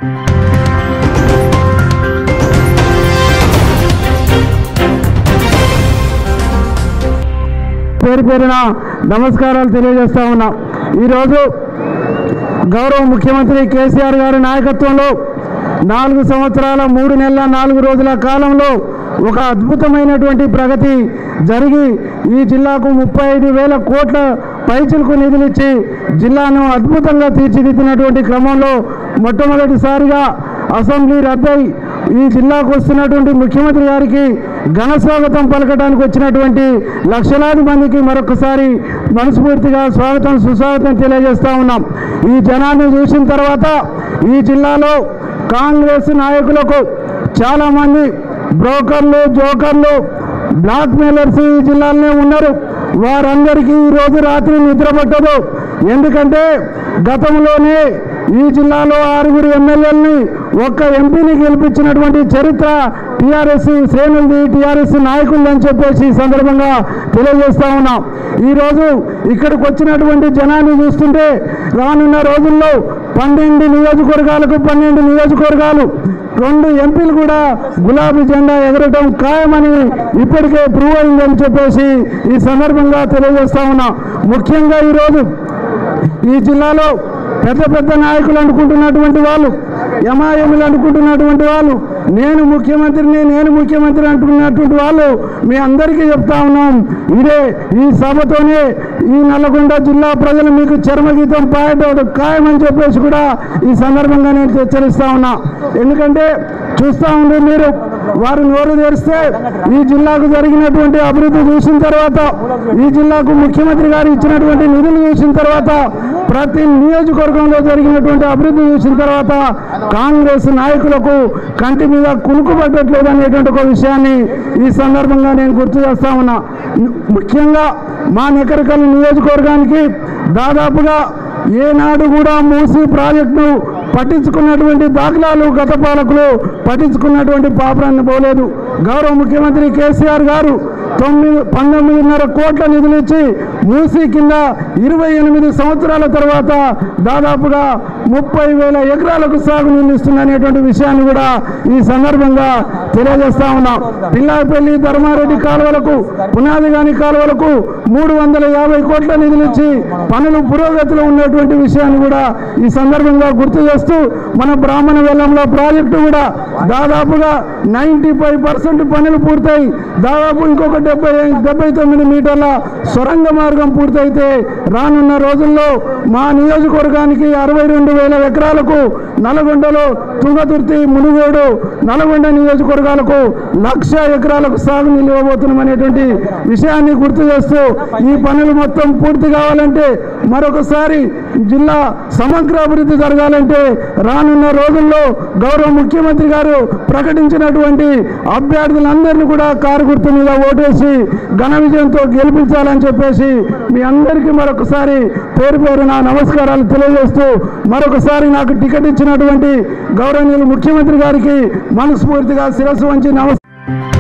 పేరు పేరున నమస్కారాలు తెలియజేస్తా ఉన్నా ఈరోజు గౌరవ ముఖ్యమంత్రి కేసీఆర్ గారి నాయకత్వంలో నాలుగు సంవత్సరాల మూడు నెలల నాలుగు రోజుల కాలంలో ఒక అద్భుతమైనటువంటి ప్రగతి జరిగి ఈ జిల్లాకు ముప్పై ఐదు వేల కోట్ల పైచులకు నిధులిచ్చి జిల్లాను అద్భుతంగా తీర్చిదిద్దినటువంటి క్రమంలో మొట్టమొదటిసారిగా అసెంబ్లీ రద్దై ఈ జిల్లాకు వస్తున్నటువంటి ముఖ్యమంత్రి గారికి ఘన స్వాగతం పలకడానికి వచ్చినటువంటి లక్షలాది మందికి మరొకసారి మనస్ఫూర్తిగా స్వాగతం సుస్వాగతం తెలియజేస్తా ఉన్నాం ఈ జనాన్ని చూసిన తర్వాత ఈ జిల్లాలో కాంగ్రెస్ నాయకులకు చాలామంది బ్రోకర్లు జోకర్లు బ్లాక్ మెయిలర్స్ ఈ జిల్లాలోనే ఉన్నారు వారందరికీ ఈరోజు రాత్రి నిద్ర పట్టదు ఎందుకంటే గతంలోనే ఈ జిల్లాలో ఆరుగురు ఎమ్మెల్యేలని ఒక్క ఎంపీని గెలిపించినటువంటి చరిత్ర టీఆర్ఎస్ శ్రేణులది టీఆర్ఎస్ నాయకులు అని చెప్పేసి ఈ సందర్భంగా తెలియజేస్తా ఉన్నాం ఈరోజు ఇక్కడికి వచ్చినటువంటి జనాన్ని చూస్తుంటే రానున్న రోజుల్లో పన్నెండు నియోజకవర్గాలకు పన్నెండు నియోజకవర్గాలు రెండు ఎంపీలు కూడా గులాబీ జెండా ఎగరటం ఖాయమని ఇప్పటికే ప్రూవ్ అయిందని చెప్పేసి ఈ సందర్భంగా తెలియజేస్తా ఉన్నా ముఖ్యంగా ఈరోజు ఈ జిల్లాలో పెద్ద పెద్ద నాయకులు అనుకుంటున్నటువంటి వాళ్ళు ఎంఐఎంలు అనుకుంటున్నటువంటి వాళ్ళు నేను ముఖ్యమంత్రిని నేను ముఖ్యమంత్రి అంటున్నటువంటి వాళ్ళు మీ అందరికీ చెప్తా ఉన్నాం ఇదే ఈ సభతోనే ఈ నల్లగొండ జిల్లా ప్రజలు మీకు చర్మగీతం పాడటం ఖాయమని చెప్పేసి కూడా ఈ సందర్భంగా నేను హెచ్చరిస్తా ఉన్నా ఎందుకంటే చూస్తూ ఉండే మీరు వారు నోరు తెరిస్తే ఈ జిల్లాకు జరిగినటువంటి అభివృద్ధి చూసిన తర్వాత ఈ జిల్లాకు ముఖ్యమంత్రి గారు ఇచ్చినటువంటి నిధులు చూసిన తర్వాత ప్రతి నియోజకవర్గంలో జరిగినటువంటి అభివృద్ధి చూసిన తర్వాత కాంగ్రెస్ నాయకులకు కంటి మీద కునుకు పట్టట్లేదు అనేటువంటి ఒక విషయాన్ని ఈ సందర్భంగా నేను గుర్తు చేస్తా ఉన్నా ముఖ్యంగా మా నెకరికల్ నియోజకవర్గానికి దాదాపుగా ఏనాడు కూడా మూసి ప్రాజెక్టును పట్టించుకున్నటువంటి దాఖలాలు గత పాలకులు పట్టించుకున్నటువంటి పాపరాన్ని పోలేదు గౌరవ ముఖ్యమంత్రి కేసీఆర్ గారు తొమ్మిది పంతొమ్మిదిన్నర కోట్ల నిధులు ఇచ్చి మూసీ కింద ఇరవై ఎనిమిది సంవత్సరాల తర్వాత దాదాపుగా ముప్పై వేల ఎకరాలకు సాగు నిందిస్తుందనేటువంటి విషయాన్ని కూడా ఈ సందర్భంగా తెలియజేస్తా ఉన్నాం పిల్లాపల్లి ధర్మారెడ్డి కాలువలకు పునాది కాని కాలువలకు మూడు వందల యాభై కోట్ల నిధులు ఇచ్చి పనులు పురోగతిలో ఉన్నటువంటి విషయాన్ని కూడా ఈ సందర్భంగా గుర్తు చేస్తూ మన బ్రాహ్మణ వెల్లంలో ప్రాజెక్టు కూడా దాదాపుగా నైంటీ ఫైవ్ పర్సెంట్ పనులు పూర్తయి దాదాపు ఇంకొక డెబ్బై డెబ్బై తొమ్మిది మీటర్ల సొరంగ మార్గం పూర్తయితే రానున్న రోజుల్లో మా నియోజకవర్గానికి అరవై రెండు వేల ఎకరాలకు నల్గొండలో తుంగతుర్తి మునుగోడు నల్గొండ నియోజకవర్గాలకు లక్ష ఎకరాలకు సాగు నిలివబోతున్నాం అనేటువంటి విషయాన్ని గుర్తు చేస్తూ ఈ పనులు మొత్తం పూర్తి కావాలంటే మరొకసారి జిల్లా సమగ్ర అభివృద్ధి జరగాలంటే రానున్న రోజుల్లో గౌరవ ముఖ్యమంత్రి గారు ప్రకటించినటువంటి అభ్యర్థులందరినీ కూడా కారు గుర్తు మీద ఓటేసి ఘన విజయంతో గెలిపించాలని చెప్పేసి మీ అందరికీ మరొకసారి పేరు పేరు నా నమస్కారాలు తెలియజేస్తూ మరొకసారి నాకు టికెట్ ఇచ్చినటువంటి గౌరవనీయులు ముఖ్యమంత్రి గారికి మనస్ఫూర్తిగా శిరస్సు వంచి నమస్కారం